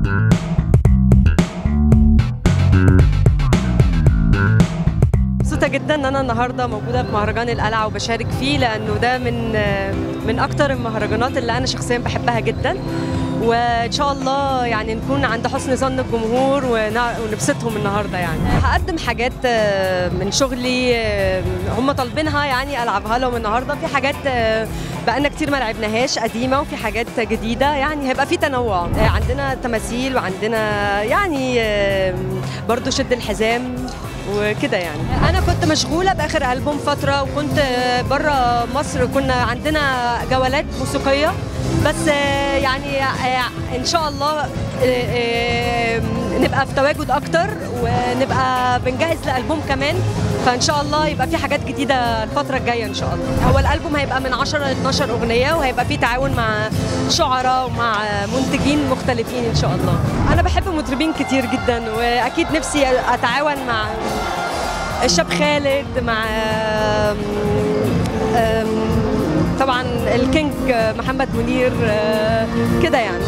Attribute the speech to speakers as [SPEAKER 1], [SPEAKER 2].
[SPEAKER 1] مبسوطة جدا ان انا النهارده موجودة في مهرجان القلعة وبشارك فيه لانه ده من من اكتر المهرجانات اللي انا شخصيا بحبها جدا وان شاء الله يعني نكون عند حسن ظن الجمهور ونع- ونبسطهم النهارده يعني هقدم حاجات آه، من شغلي آه، هم طالبينها يعني العبها لهم النهارده في حاجات آه، بقالنا كتير ما لعبناهاش قديمه وفي حاجات جديده يعني هيبقى في تنوع آه، عندنا تماثيل وعندنا يعني آه، برضو شد الحزام وكده يعني انا كنت مشغوله باخر البوم فتره وكنت بره مصر كنا عندنا جولات موسيقيه بس آه، يعني آه، ان شاء الله آه، آه، نبقى في تواجد اكتر ونبقى بنجهز لالبوم كمان فان شاء الله يبقى في حاجات جديده الفتره الجايه ان شاء الله هو الالبوم هيبقى من 10 ل 12 اغنيه وهيبقى في تعاون مع شعراء ومع منتجين مختلفين ان شاء الله انا بحب مطربين كتير جدا واكيد نفسي اتعاون مع الشاب خالد مع آم، آم، طبعا الكينج محمد منير آه، كده يعني